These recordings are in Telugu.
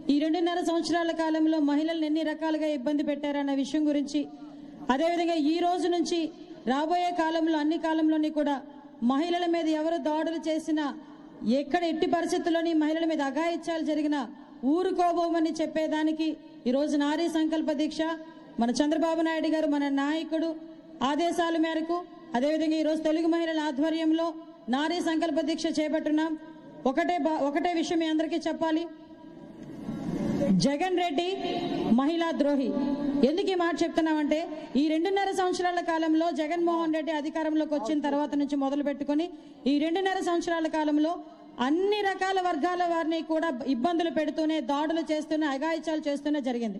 ఈ రెండున్నర సంవత్సరాల కాలంలో మహిళలను ఎన్ని రకాలుగా ఇబ్బంది పెట్టారన్న విషయం గురించి అదేవిధంగా ఈ రోజు నుంచి రాబోయే కాలంలో అన్ని కాలంలోని కూడా మహిళల మీద ఎవరు దాడులు చేసినా ఎక్కడ ఎట్టి పరిస్థితుల్లోని మహిళల మీద అఘాయిత్యాలు జరిగినా ఊరుకోబోమని చెప్పేదానికి ఈరోజు నారీ సంకల్ప దీక్ష మన చంద్రబాబు నాయుడు గారు మన నాయకుడు ఆదేశాల మేరకు అదేవిధంగా ఈరోజు తెలుగు మహిళల ఆధ్వర్యంలో నారీ సంకల్ప దీక్ష చేపట్టున్నాం ఒకటే బా- ఒకటే విషయం మీ అందరికీ చెప్పాలి జగన్ రెడ్డి మహిళా ద్రోహి ఎందుకు ఈ మాట చెప్తున్నామంటే ఈ రెండున్నర సంవత్సరాల కాలంలో జగన్మోహన్ రెడ్డి అధికారంలోకి వచ్చిన తర్వాత నుంచి మొదలు పెట్టుకుని ఈ రెండున్నర సంవత్సరాల కాలంలో అన్ని రకాల వర్గాల వారిని కూడా ఇబ్బందులు పెడుతూనే దాడులు చేస్తూనే అఘాయిత్యాలు చేస్తూనే జరిగింది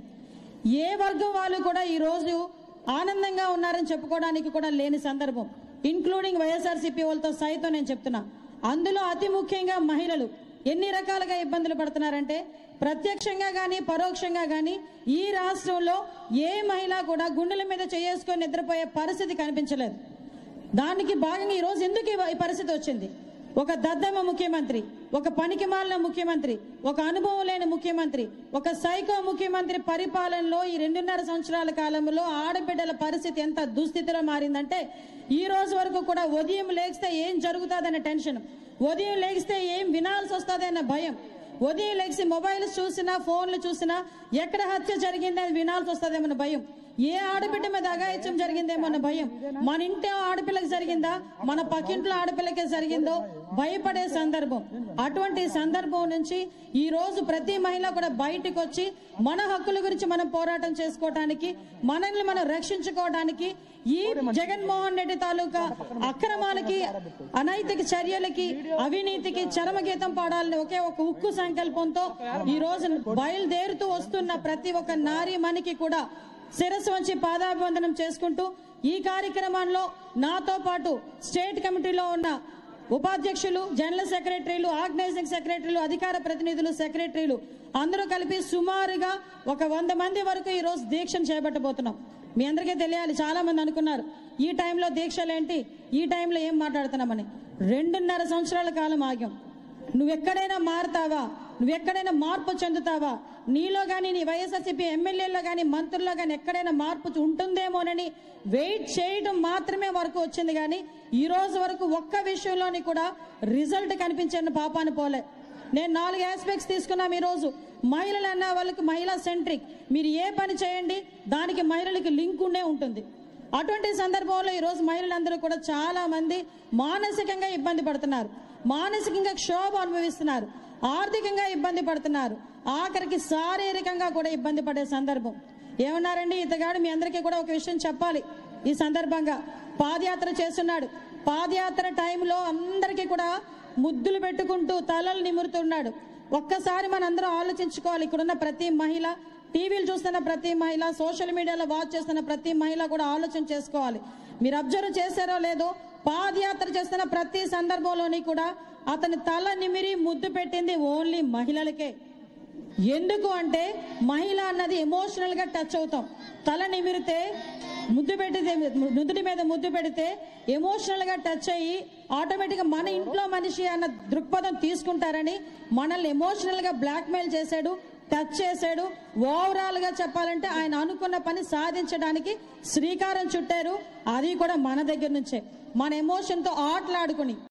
ఏ వర్గం వాళ్ళు కూడా ఈ రోజు ఆనందంగా ఉన్నారని చెప్పుకోవడానికి కూడా లేని సందర్భం ఇన్క్లూడింగ్ వైఎస్ఆర్సీపీ వాళ్ళతో సైతం నేను చెప్తున్నా అందులో అతి ముఖ్యంగా మహిళలు ఎన్ని రకాలుగా ఇబ్బందులు పడుతున్నారంటే ప్రత్యక్షంగా గాని పరోక్షంగా గాని ఈ రాష్ట్రంలో ఏ మహిళ కూడా గుండెల మీద చేసుకొని నిద్రపోయే పరిస్థితి కనిపించలేదు దానికి భాగంగా ఈ రోజు ఎందుకు ఈ- ఈ పరిస్థితి వచ్చింది ఒక దద్దమ్మ ముఖ్యమంత్రి ఒక పనికి మాలిన ముఖ్యమంత్రి ఒక అనుభవం లేని ముఖ్యమంత్రి ఒక సైకో ముఖ్యమంత్రి పరిపాలనలో ఈ రెండున్నర సంవత్సరాల కాలంలో ఆడబిడ్డల పరిస్థితి ఎంత దుస్థితిలో మారిందంటే ఈ రోజు వరకు కూడా ఉదయం లేస్తే ఏం జరుగుతుందనే టెన్షన్ ఉదయం లేస్తే ఏం వినాల్సి వస్తుందన్న భయం ఉదయం లేచి మొబైల్స్ చూసినా ఫోన్లు చూసినా ఎక్కడ హత్య జరిగిందని వినాల్సి వస్తుందేమన్న భయం ఏ ఆడబిడ్డ మీద అఘాయిత్యం జరిగిందేమన్న భయం మన ఇంటి ఆడపిల్లకి జరిగిందా మన పక్కింట్లో ఆడపిల్లకే జరిగిందో భయపడే సందర్భం అటువంటి సందర్భం నుంచి ఈ రోజు ప్రతి మహిళ కూడా బయటకు వచ్చి మన హక్కుల గురించి మనం పోరాటం చేసుకోవడానికి మనల్ని మనం రక్షించుకోవడానికి ఈ జగన్మోహన్ రెడ్డి తాలూకా అక్రమాలకి అనైతిక చర్యలకి అవినీతికి చరమగీతం పాడాలని ఒకే ఒక ఉక్కు సంకల్పంతో ఈ రోజు బయలుదేరుతూ వస్తున్న ప్రతి ఒక్క నారీ మనికి కూడా శిరస్సు వంచి పాదాభివందనం చేసుకుంటూ ఈ కార్యక్రమంలో నాతో పాటు స్టేట్ కమిటీలో ఉన్న ఉపాధ్యక్షులు జనరల్ సెక్రటరీలు ఆర్గనైజింగ్ సెక్రటరీలు అధికార ప్రతినిధులు సెక్రటరీలు అందరూ కలిపి సుమారుగా ఒక వంద మంది వరకు ఈ రోజు దీక్షను చేపట్టబోతున్నాం మీ అందరికీ తెలియాలి చాలా మంది అనుకున్నారు ఈ టైంలో దీక్షలేంటి ఈ టైంలో ఏం మాట్లాడుతున్నామని రెండున్నర సంవత్సరాల కాలం ఆగాం నువ్వెక్కడైనా మారుతావా నువ్వెక్కడైనా మార్పు చెందుతావా నీలో గాని నీ వైఎస్ఆర్సీపీ ఎమ్మెల్యేలో గాని మంత్రుల్లో గాని ఎక్కడైనా మార్పు ఉంటుందేమోనని వెయిట్ చేయడం మాత్రమే వరకు వచ్చింది కానీ ఈ రోజు వరకు ఒక్క విషయంలోని కూడా రిజల్ట్ కనిపించని పాపాన్ని పోలే నేను నాలుగు ఆస్పెక్ట్స్ తీసుకున్నాం ఈ రోజు మహిళలు అన్న వాళ్ళకి మహిళా సెంట్రిక్ మీరు ఏ పని చేయండి దానికి మహిళలకి లింక్ ఉండే ఉంటుంది అటువంటి సందర్భంలో ఈ రోజు మహిళలందరూ కూడా చాలా మంది మానసికంగా ఇబ్బంది పడుతున్నారు మానసికంగా క్షోభ అనుభవిస్తున్నారు ఆర్థికంగా ఇబ్బంది పడుతున్నారు ఆఖరికి శారీరకంగా కూడా ఇబ్బంది పడే సందర్భం ఏమన్నారండి ఇతగాడు మీ అందరికీ కూడా ఒక విషయం చెప్పాలి ఈ సందర్భంగా పాదయాత్ర చేస్తున్నాడు పాదయాత్ర టైంలో అందరికీ కూడా ముద్దులు పెట్టుకుంటూ తలలు నిమురుతున్నాడు ఒక్కసారి మనందరం ఆలోచించుకోవాలి ఇక్కడున్న ప్రతి మహిళ టీవీలు చూస్తున్న ప్రతి మహిళ సోషల్ మీడియాలో వాచ్ చేస్తున్న ప్రతి మహిళ కూడా ఆలోచన చేసుకోవాలి మీరు అబ్జర్వ్ చేశారో లేదో పాదయాత్ర చేస్తున్న ప్రతి సందర్భంలోని కూడా అతని తల నిమిరి ముద్దు పెట్టింది ఓన్లీ మహిళలకే ఎందుకు అంటే మహిళ అన్నది ఎమోషనల్ గా టచ్ అవుతాం తల నిమిరితే ముద్దు పెడితే నుదుటి మీద ముద్దు పెడితే ఎమోషనల్ గా టచ్ అయ్యి ఆటోమేటిక్ గా మన ఇంట్లో మనిషి అన్న దృక్పథం తీసుకుంటారని మనల్ని ఎమోషనల్ గా బ్లాక్ మెయిల్ చేశాడు టచ్ చేశాడు ఓవరాల్ గా చెప్పాలంటే ఆయన అనుకున్న పని సాధించడానికి శ్రీకారం చుట్టారు అది కూడా మన దగ్గర నుంచే మన ఎమోషన్ తో ఆటలాడుకుని